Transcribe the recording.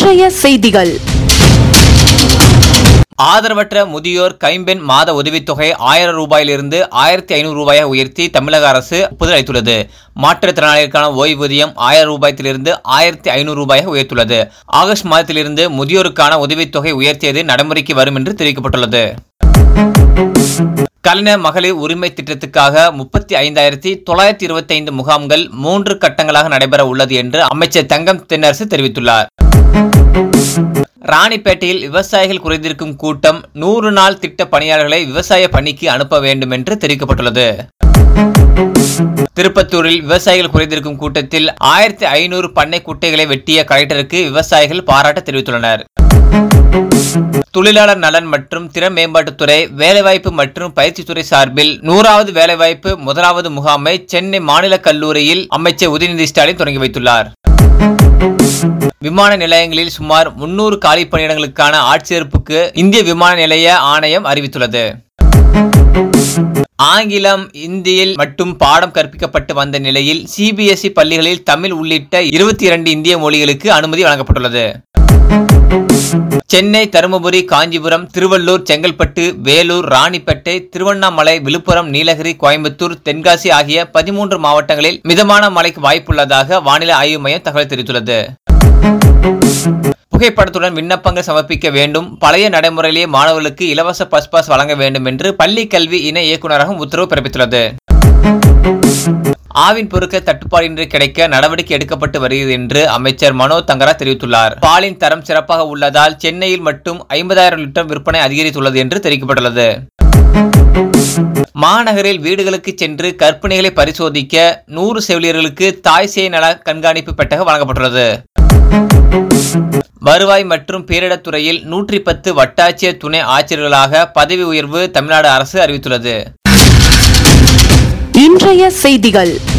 இன்றைய செய்திகள் ஆதரவற்ற முதியோர் கைம்பெண் மாத உதவித்தொகை ஆயிரம் ரூபாயிலிருந்து ஆயிரத்தி ஐநூறு ரூபாயாக உயர்த்தி தமிழக அரசு ஒப்புதல் அளித்துள்ளது மாற்றுத்திறனாளிகளுக்கான ஓய்வூதியம் ஆயிரம் ரூபாயத்திலிருந்து ஆயிரத்தி ஐநூறு ரூபாயாக உயர்த்துள்ளது ஆகஸ்ட் மாதத்திலிருந்து முதியோருக்கான உதவித்தொகை உயர்த்தியது நடைமுறைக்கு வரும் என்று தெரிவிக்கப்பட்டுள்ளது கலைஞர் மகளிர் உரிமை திட்டத்துக்காக முப்பத்தி ஐந்தாயிரத்தி தொள்ளாயிரத்தி இருபத்தி ஐந்து முகாம்கள் மூன்று கட்டங்களாக நடைபெற உள்ளது என்று அமைச்சர் தங்கம் தென்னரசு தெரிவித்துள்ளார் ராணிப்பேட்டையில் விவசாயிகள் குறைந்திருக்கும் கூட்டம் நூறு நாள் திட்ட பணியாளர்களை விவசாய பணிக்கு அனுப்ப வேண்டும் என்று தெரிவிக்கப்பட்டுள்ளது திருப்பத்தூரில் விவசாயிகள் குறைந்திருக்கும் கூட்டத்தில் ஆயிரத்தி ஐநூறு பண்ணை குட்டைகளை வெட்டிய கலெக்டருக்கு விவசாயிகள் பாராட்டு தெரிவித்துள்ளனர் தொழிலாளர் நலன் மற்றும் திறன் மேம்பாட்டுத்துறை வேலைவாய்ப்பு மற்றும் பயிற்சித்துறை சார்பில் நூறாவது வேலைவாய்ப்பு முதலாவது முகாமை சென்னை மாநில கல்லூரியில் அமைச்சர் உதயநிதி ஸ்டாலின் தொடங்கி வைத்துள்ளார் விமான நிலையங்களில் சுமார் முன்னூறு காலி பணியிடங்களுக்கான ஆட்சேர்ப்புக்கு இந்திய விமான நிலைய ஆணையம் அறிவித்துள்ளது ஆங்கிலம் இந்தியில் மட்டும் பாடம் கற்பிக்கப்பட்டு வந்த நிலையில் சிபிஎஸ்இ பள்ளிகளில் தமிழ் உள்ளிட்ட இருபத்தி இரண்டு இந்திய மொழிகளுக்கு அனுமதி வழங்கப்பட்டுள்ளது சென்னை தருமபுரி காஞ்சிபுரம் திருவள்ளூர் செங்கல்பட்டு வேலூர் ராணிப்பேட்டை திருவண்ணாமலை விழுப்புரம் நீலகிரி கோயம்புத்தூர் தென்காசி ஆகிய பதிமூன்று மாவட்டங்களில் மிதமான மழைக்கு வாய்ப்புள்ளதாக வானிலை ஆய்வு மையம் தகவல் தெரிவித்துள்ளது புகைப்படத்துடன் விண்ணப்பங்கள் சமர்ப்பிக்க வேண்டும் பழைய நடைமுறையிலேயே மாணவர்களுக்கு இலவச பஸ் பாஸ் வழங்க வேண்டும் என்று பள்ளி கல்வி இணை இயக்குநரகம் உத்தரவு பிறப்பித்துள்ளது ஆவின் பொருட்கள் தட்டுப்பாடின்றி கிடைக்க நடவடிக்கை எடுக்கப்பட்டு வருகிறது என்று அமைச்சர் மனோ தங்கரா தெரிவித்துள்ளார் பாலின் தரம் சிறப்பாக உள்ளதால் சென்னையில் மட்டும் ஐம்பதாயிரம் லிட்டர் விற்பனை அதிகரித்துள்ளது என்று தெரிவிக்கப்பட்டுள்ளது மாநகரில் வீடுகளுக்கு சென்று கற்பிணிகளை பரிசோதிக்க நூறு செவிலியர்களுக்கு தாய் சேய் நல கண்காணிப்பு பெட்டகம் வழங்கப்பட்டுள்ளது வருவாய் மற்றும் பேரிடத்துறையில் நூற்றி பத்து வட்டாட்சியர் துணை ஆட்சியர்களாக பதவி உயர்வு தமிழ்நாடு அரசு அறிவித்துள்ளது இன்றைய செய்திகள்